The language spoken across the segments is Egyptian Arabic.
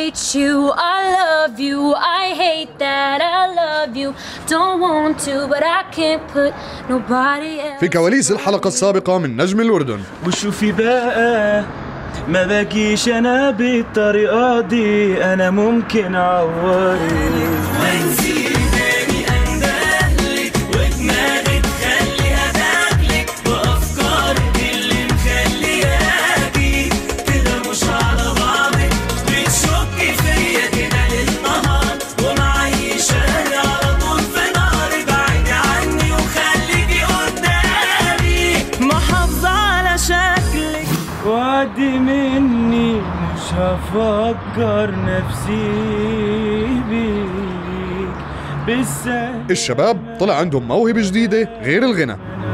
hate you, I love you, I hate that I love you. Don't want to, but I can't put nobody else. في كواليس الحلقة السابقة من نجم الأردن وشوفي بقى ما باجيش انا بالطريقة دي انا ممكن اعورك محافظة على شكلك وعدي مني مش هفكر نفسي بيك بالسهل الشباب طلع عندهم موهبة جديدة غير الغنى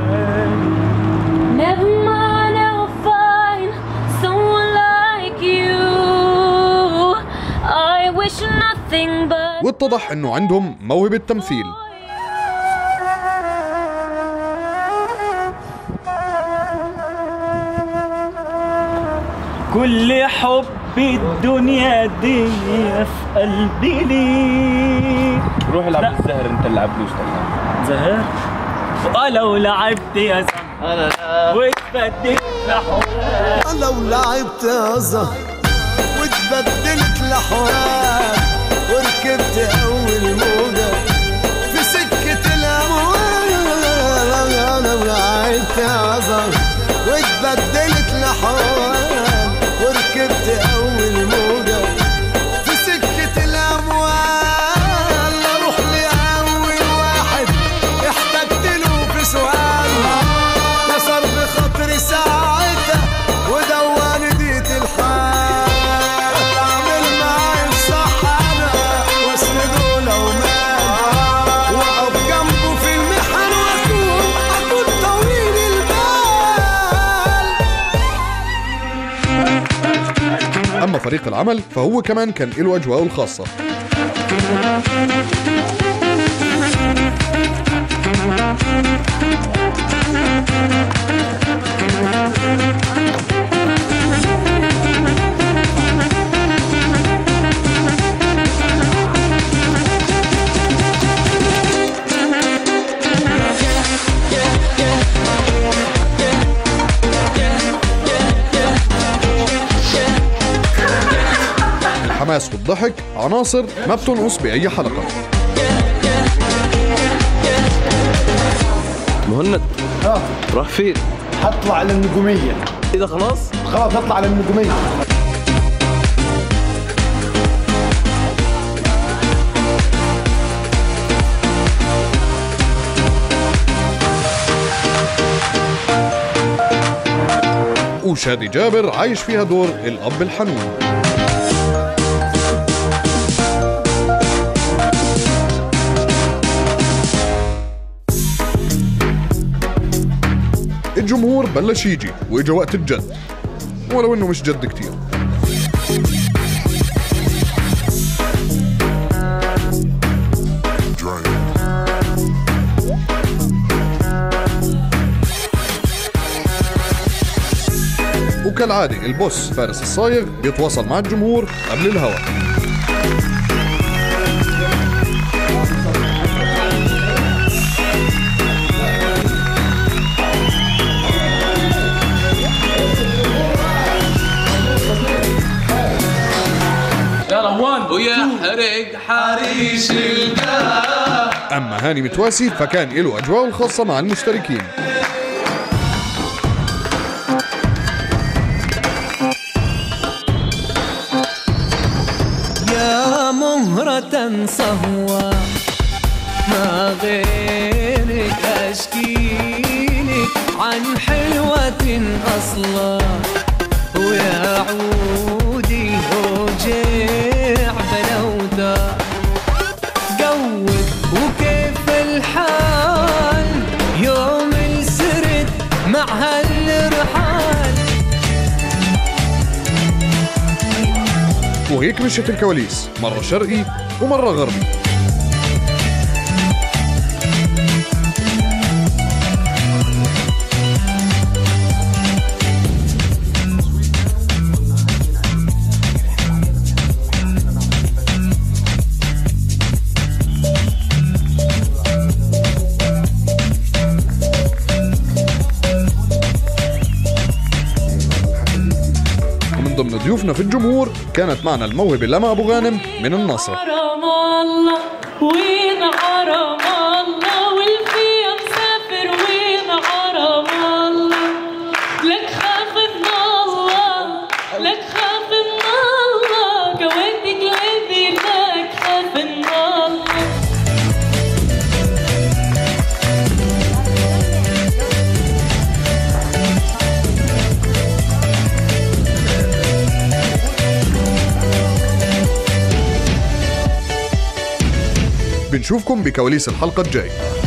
Never mind, I'll find someone like you. I wish nothing but. واتضح انه عندهم موهبة تمثيل كل حب الدنيا دي في قلبي ليك روح العب الزهر انت اللي عبلوش زهر ولو لعبت يا زهر واتبدلت لحب لو لعبت يا زهر واتبدلت لحوار وركبت اول موجة في سكة الاموال لو لعبت يا زهر واتبدلت لحوار وركبت اول موجة في سكة الاموال اروح لاول واحد احتجت له في سؤال كسر بخاطري ساعتها ودواني ديت الحال اعمل معاي الصح انا واسنده لو مات واقف جنبه في المحن واكون اكون طويل البال أما فريق العمل فهو كمان كان له أجواءه الخاصة الحماس والضحك عناصر ما بتنقص بأي حلقة مهند راح فين؟ هطلع للنجومية اذا خلاص خلاص هطلع للنجومية وشادي جابر عايش فيها دور الأب الحنون الجمهور بلش يجي واجا وقت الجد ولو انه مش جد كتير وكالعادة البوس فارس الصايغ بيتواصل مع الجمهور قبل الهوا يا روان ويا حرق حريش القلب أما هاني متواسي فكان له أجواءه الخاصة مع المشتركين يا مهرة صهوة ما غيرك أشكيلك عن حلوة أصلا ويا عودي وجيع بلوتا قوت وكيف الحال يوم سرت مع هالرحال وهيك مشت الكواليس مرة شرقي ومرة غربي ضيوفنا في الجمهور كانت معنا الموهبة لما أبو غانم من النصرة حرام الله وين حرام الله والفيا مسافر وين حرام الله لك خاف من الله لك خاف من الله جواتي قلبي لك خاف من الله بنشوفكم بكواليس الحلقة الجاي